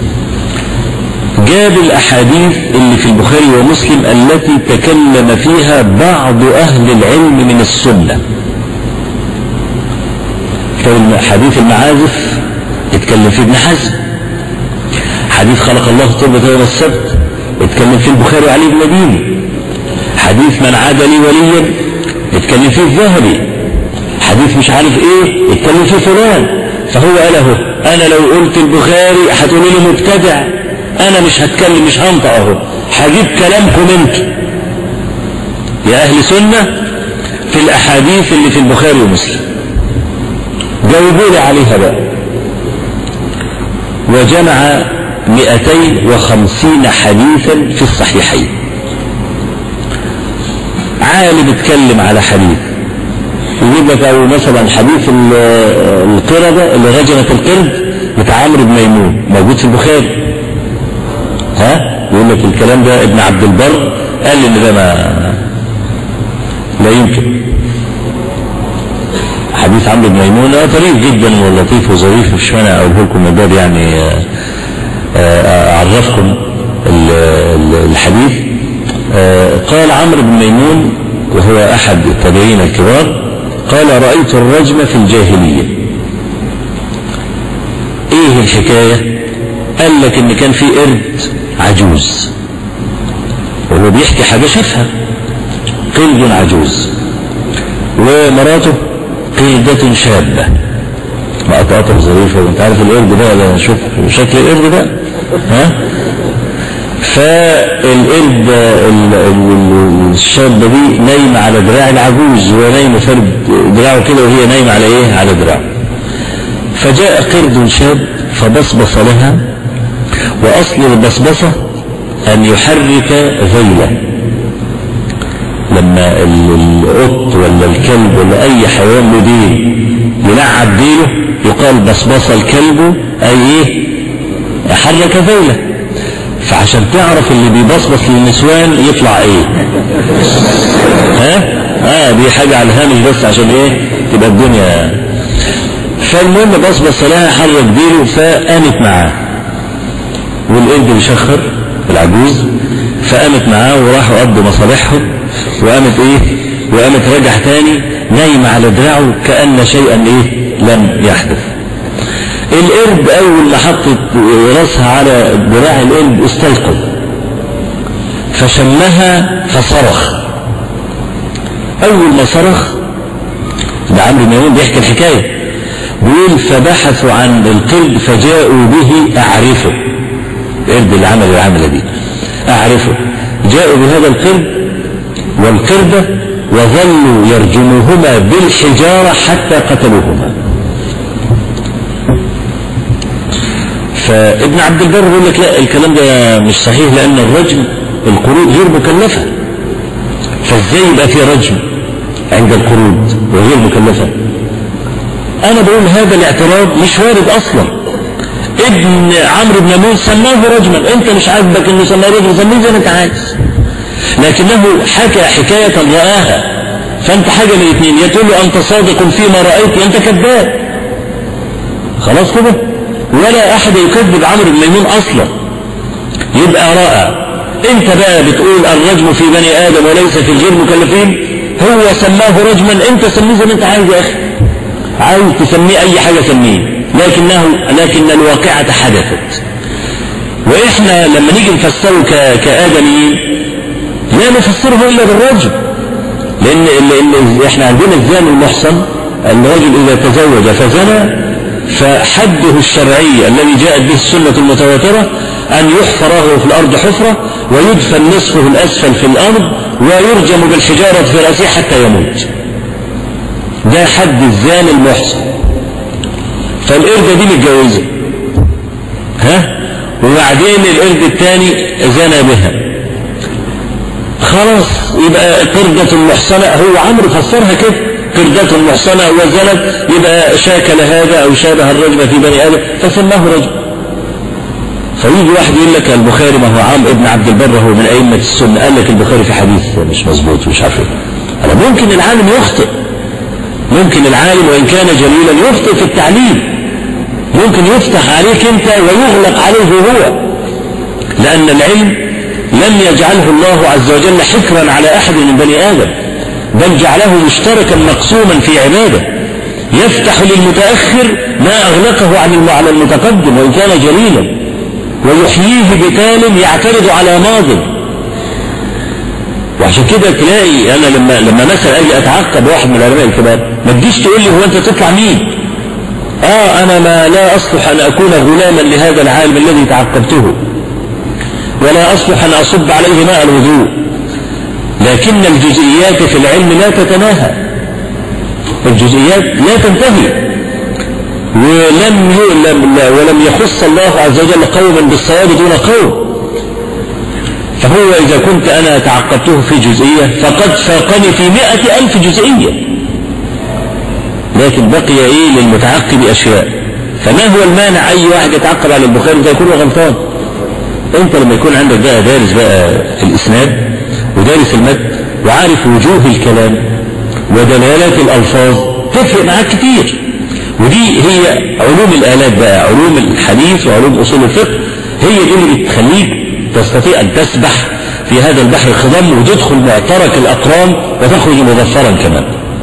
جاب الاحاديث اللي في البخاري ومسلم التي تكلم فيها بعض اهل العلم من السنه حديث المعازف اتكلم فيه ابن حزم حديث خلق الله التربة يوم السبت اتكلم فيه البخاري علي بن مديني حديث من عاد لي وليا اتكلم فيه الذهبي حديث مش عارف ايه اتكلم فيه فلان فهو قال اهو انا لو قلت البخاري هتقولي لي مبتدع انا مش هتكلم مش هنطق اهو هجيب كلامكم انتوا يا اهل سنة في الاحاديث اللي في البخاري ومسلم جاوبوا لي عليها بقى وجمع 250 حديثا في الصحيحين عالم اتكلم على حديث يجيب لك او مثلا حديث القردة اللي غجرت القرد بتاع عمرو بن ميمون موجود في البخاري ها يقول لك الكلام ده ابن عبد البر قال ان ده ما لا يمكن حديث عمرو بن ميمون طريف جدا ولطيف وظريف مش انا اقوله لكم من باب يعني اعرفكم الحديث قال عمرو بن ميمون وهو احد التابعين الكبار قال رأيت الرجم في الجاهلية ايه الحكاية قال لك ان كان في قرد عجوز وهو بيحكي حاجة شافها قرد عجوز ومراته قردة شابة ما قطعته ظريفة وانت عارف القرد بقى ده شوف شكل القرد ده ها فالقرد الشابة دي نايمة على دراع العجوز ونايمة فرد دراعه كده وهي نايمة على ايه على دراعه فجاء قرد شاب فبصبص لها وأصل البصبصة أن يحرك ذيله لما القط ولا الكلب ولا أي حيوان له ديل يلعب ديله يقال بصبص الكلب أي إيه حرك ذيله فعشان تعرف اللي بيبصبص للنسوان يطلع ايه ها اه دي حاجة على الهامش بس عشان ايه تبقى الدنيا فالمهم بصبص لها حرك ديله فقامت معاه والقرد بيشخر العجوز فقامت معاه وراحوا قضوا مصالحهم وقامت ايه وقامت رجع تاني نايمة على دراعه كأن شيئا ايه لم يحدث القرد اول ما حطت راسها على دراع القرد استيقظ فشمها فصرخ اول ما صرخ ده عمرو بن يمين بيحكي الحكايه بيقول فبحثوا عن القرد فجاءوا به اعرفه القرد اللي عمل العمله دي اعرفه جاءوا بهذا القرد والقردة وظلوا يرجموهما بالحجارة حتى قتلوهما فابن عبد البر يقول لك لا الكلام ده مش صحيح لأن الرجم القرود غير مكلفة فازاي يبقى في رجم عند القرود وغير مكلفة أنا بقول هذا الاعتراض مش وارد أصلا ابن عمرو بن نمون سماه رجما انت مش عاجبك انه سماه رجما سميه زي ما انت عايز لكنه حكى حكاية رآها فانت حاجة من الاثنين يا تقول له انت صادق فيما رأيت انت كذاب خلاص كده ولا احد يكذب عمرو بن ميمون اصلا يبقى رأى انت بقى بتقول الرجم في بني ادم وليس في الغير مكلفين هو سماه رجما انت سميه زي ما انت عايز يا اخي عايز تسميه اي حاجة سميه لكنه لكن الواقعة حدثت واحنا لما نيجي نفسره كآدميين لا نفسره الا بالرجل لان, لأن احنا عندنا الزاني المحصن الرجل اذا تزوج فزنى فحده الشرعي الذي جاءت به السنة المتواترة ان يحفر له في الارض حفرة ويدفن نصفه الاسفل في الارض ويرجم بالحجارة في رأسه حتى يموت ده حد الزاني المحصن فالقردة دي متجوزة ها وبعدين القرد الثاني زنى بها خلاص يبقى قردة محصنة هو عمرو فسرها كده قردة محصنة وزنت يبقى شاكل هذا أو شابه الرجل في بني آدم فسماه رجل فيجي واحد يقول لك البخاري ما هو عام ابن عبد البر هو من أئمة السنة قال لك البخاري في حديث مش مظبوط مش عارف ايه ممكن العالم يخطئ ممكن العالم وإن كان جليلا يخطئ في التعليم ممكن يفتح عليك انت ويغلق عليه هو لأن العلم لم يجعله الله عز وجل حكرا على أحد من بني آدم بل جعله مشتركا مقسوما في عباده يفتح للمتأخر ما أغلقه عن على المتقدم وإن كان جليلا ويحييه بتال يعترض على ماض وعشان كده تلاقي أنا لما لما مثلا أجي أتعقب واحد من العلماء الكبار ما تجيش تقول لي هو أنت تطلع مين؟ آه أنا ما لا أصلح أن أكون غلاما لهذا العالم الذي تعقبته ولا أصلح أن أصب عليه ماء الوضوء لكن الجزئيات في العلم لا تتناهى الجزئيات لا تنتهي ولم ولم يخص الله عز وجل قوما بالصواب دون قوم فهو إذا كنت أنا تعقبته في جزئية فقد فاقني في مئة ألف جزئية لكن بقي إيه للمتعقب أشياء فما هو المانع أي واحد يتعقب على البخاري ده يكون غلطان أنت لما يكون عندك بقى دارس بقى الإسناد ودارس المد وعارف وجوه الكلام ودلالات الألفاظ تفرق معاك كتير ودي هي علوم الآلات بقى علوم الحديث وعلوم أصول الفقه هي دي اللي بتخليك تستطيع أن تسبح في هذا البحر الخضم وتدخل معترك الأقران وتخرج مظفرا كمان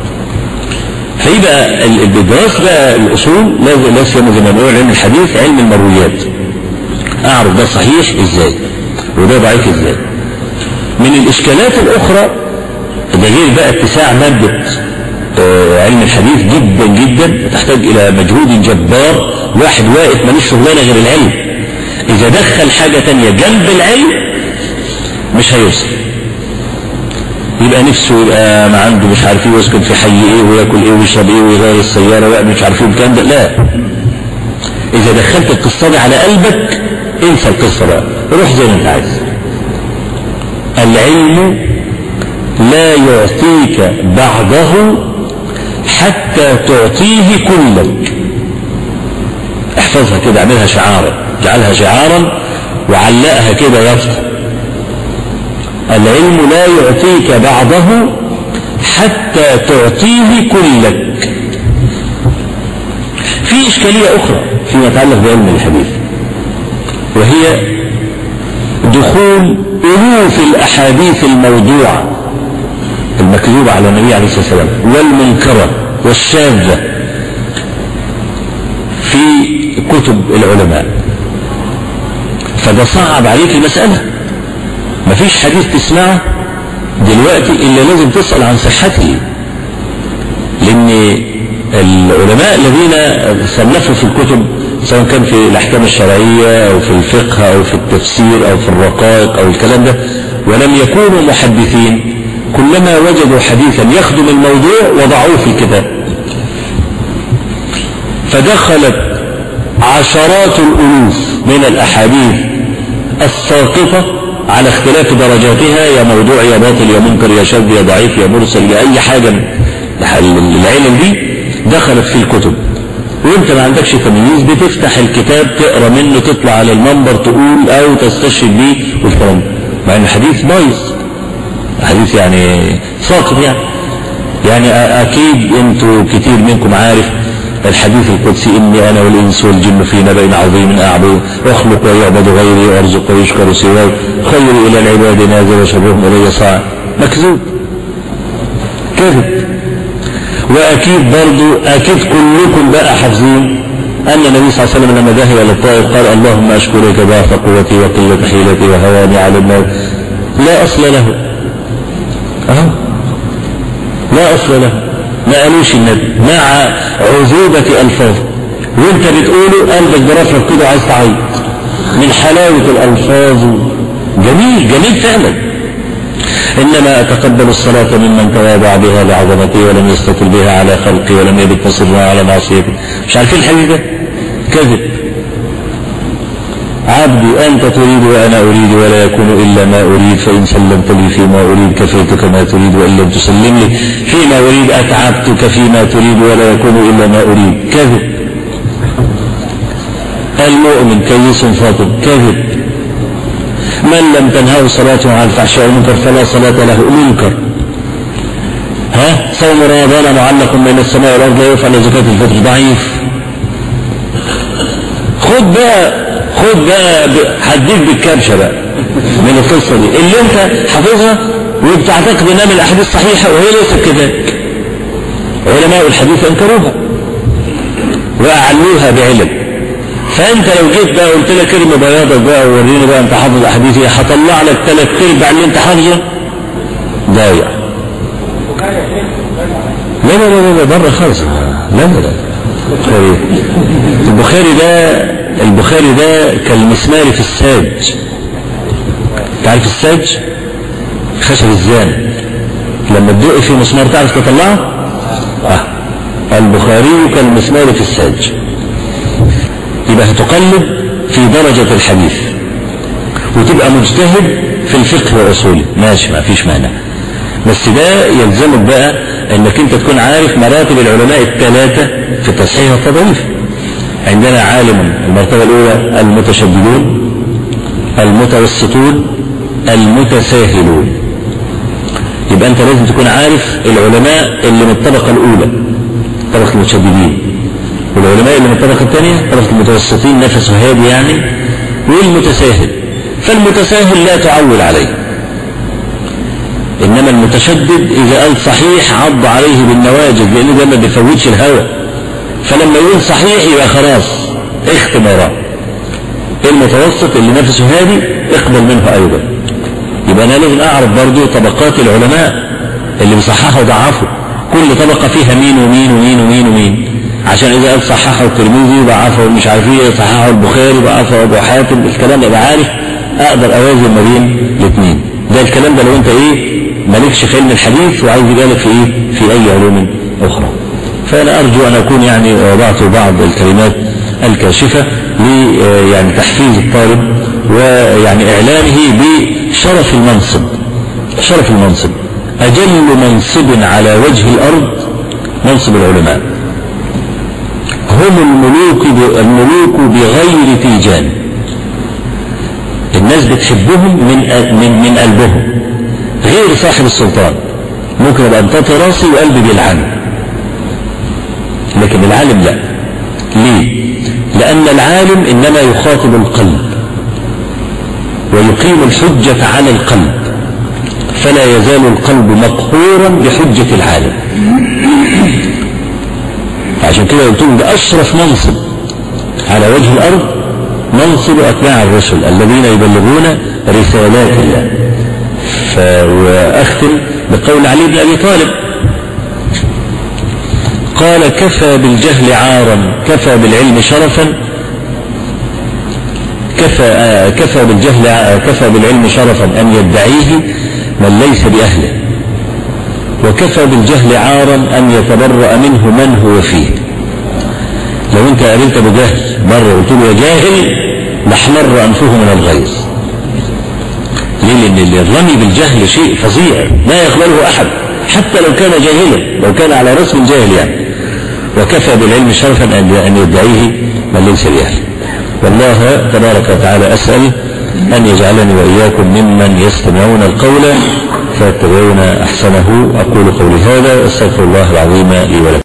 فيبقى الدراسة بقى الأصول لازم لا سيما زي ما بنقول علم الحديث علم المرويات أعرف ده صحيح إزاي وده ضعيف إزاي من الإشكالات الأخرى ده غير بقى اتساع مادة آه علم الحديث جدا جدا تحتاج إلى مجهود جبار واحد واقف ماليش شغلانة غير العلم إذا دخل حاجة تانية جنب العلم مش هيوصل يبقى نفسه يبقى ما عنده مش عارف ايه ويسكن في حي ايه وياكل ايه ويشرب ايه ويغير السياره ويعمل مش عارف ايه والكلام ده لا اذا دخلت القصه دي على قلبك انسى القصة بقى روح زي ما انت عايز العلم لا يعطيك بعضه حتى تعطيه كلك احفظها كده اعملها شعارا اجعلها شعارا وعلقها كده يافطة العلم لا يعطيك بعضه حتى تعطيه كلك في إشكالية أخرى فيما يتعلق بعلم الحديث وهي دخول ألوف الأحاديث الموضوعة المكذوبة على النبي عليه الصلاة والسلام والمنكرة والشاذة في كتب العلماء فده صعب عليك المسألة مفيش حديث تسمعه دلوقتي إلا لازم تسأل عن صحته لأن العلماء الذين صنفوا في الكتب سواء كان في الأحكام الشرعية أو في الفقه أو في التفسير أو في الرقائق أو الكلام ده ولم يكونوا محدثين كلما وجدوا حديثا يخدم الموضوع وضعوه في الكتاب فدخلت عشرات الألوف من الأحاديث الساقطة على اختلاف درجاتها يا موضوع يا باطل يا منكر يا شاذ يا ضعيف يا مرسل يا أي حاجة العلم دي دخلت في الكتب وانت ما عندكش تمييز بتفتح الكتاب تقرا منه تطلع على المنبر تقول او تستشهد بيه والكلام مع ان الحديث بايظ حديث يعني ساقط يعني يعني اكيد انتوا كتير منكم عارف الحديث القدسي إني أنا والإنس والجن في نبأ عظيم أعبد أخلق ويعبد غيري وأرزق ويشكر سواي خير إلى العباد نازل وشرهم إلي صاع مكذوب كذب وأكيد برضو أكيد كلكم بقى حافظين أن النبي صلى الله عليه وسلم لما ذهب إلى الطائف قال اللهم أشكرك ضعف قوتي وقلة حيلتي وهواني على النار لا أصل له أهو لا أصل له ما قالوش النبي مع عذوبة ألفاظ وانت بتقوله قلبك برفرف كده عايز تعيط من حلاوة الألفاظ جميل جميل فعلا إنما أتقبل الصلاة ممن تواضع بها لعظمتي ولم يستطل بها على خلقي ولم يبت مصرها على معصيتي مش عارفين الحديث ده كذب عبدي أنت تريد وأنا أريد ولا يكون إلا ما أريد فإن سلمت لي فيما أريد كفيتك ما تريد وإن لم تسلم لي فيما أريد أتعبتك فيما تريد ولا يكون إلا ما أريد كذب المؤمن كيس فاطم كذب من لم تنهه صلاته عن الفحشاء والمنكر فلا صلاة له منكر ها صوم رمضان معلق بين السماء والأرض لا يفعل زكاة الفطر ضعيف خد بقى خد بقى هديك بالكبشة بقى من القصة دي اللي انت حافظها وبتعتقد انها من الاحاديث صحيحة وهي ليست كذلك علماء الحديث انكروها واعلوها بعلم فانت لو جيت بقى قلت لك ارمي بياضك بقى ووريني بقى انت حافظ احاديث ايه هطلع لك ثلاث ارباع اللي انت حافظه ضايع لا لا لا لا بره خالص لا لا لا البخاري ده البخاري ده كالمسمار في الساج تعرف الساج خشب الزان لما تدق في مسمار تعرف تطلعه آه. البخاري كالمسمار في الساج يبقى هتقلب في درجة الحديث وتبقى مجتهد في الفقه وأصوله ماشي ما فيش مانع بس ده يلزمك بقى انك انت تكون عارف مراتب العلماء الثلاثة في التصحيح والتضعيف عندنا عالم المرتبة الأولى المتشددون المتوسطون المتساهلون يبقى أنت لازم تكون عارف العلماء اللي من الطبقة الأولى طبقة المتشددين والعلماء اللي من الطبقة الثانية طبقة المتوسطين نفسه هادي يعني والمتساهل فالمتساهل لا تعول عليه إنما المتشدد إذا قال صحيح عض عليه بالنواجذ لأنه ده ما بيفوتش الهوى فلما يقول صحيح يبقى خلاص اختم وراه المتوسط اللي نفسه هادي اقبل منه ايضا يبقى انا لازم اعرف برضو طبقات العلماء اللي بيصححوا وضعفوا كل طبقة فيها مين ومين ومين ومين ومين عشان اذا قال صححه الترمذي ضعفه مش عارف ايه صححه البخاري ضعفه ابو حاتم الكلام ده عارف اقدر اوازن ما بين الاثنين ده الكلام ده لو انت ايه مالكش في علم الحديث وعايز يبالغ في ايه في اي علوم اخرى فأنا أرجو أن أكون يعني وضعت بعض الكلمات الكاشفة ل يعني تحفيز الطالب ويعني إعلامه بشرف المنصب شرف المنصب أجل منصب على وجه الأرض منصب العلماء هم الملوك الملوك بغير تيجان الناس بتحبهم من من من قلبهم غير صاحب السلطان ممكن ابقى انطاطي راسي وقلبي بيلعنه لكن العالم لا ليه لان العالم انما يخاطب القلب ويقيم الحجة على القلب فلا يزال القلب مقهورا بحجة العالم عشان كده قلت لهم ده اشرف منصب على وجه الارض منصب اتباع الرسل الذين يبلغون رسالات الله واختم بقول علي بن ابي طالب قال كفى بالجهل عارا كفى بالعلم شرفا كفى آه كفى بالجهل آه كفى بالعلم شرفا ان يدعيه من ليس باهله وكفى بالجهل عارا ان يتبرأ منه من هو فيه لو انت قابلت بجهل مره قلت له يا جاهل لاحمر انفه من الغيظ ليه لان الرمي بالجهل شيء فظيع لا يقبله احد حتى لو كان جاهلا لو كان على رسم جاهل يعني وكفى بالعلم شرفا ان يدعيه من ليس باهله والله تبارك وتعالى اسال ان يجعلني واياكم ممن يستمعون القول فيتبعون احسنه اقول قولي هذا واستغفر الله العظيم لي ولكم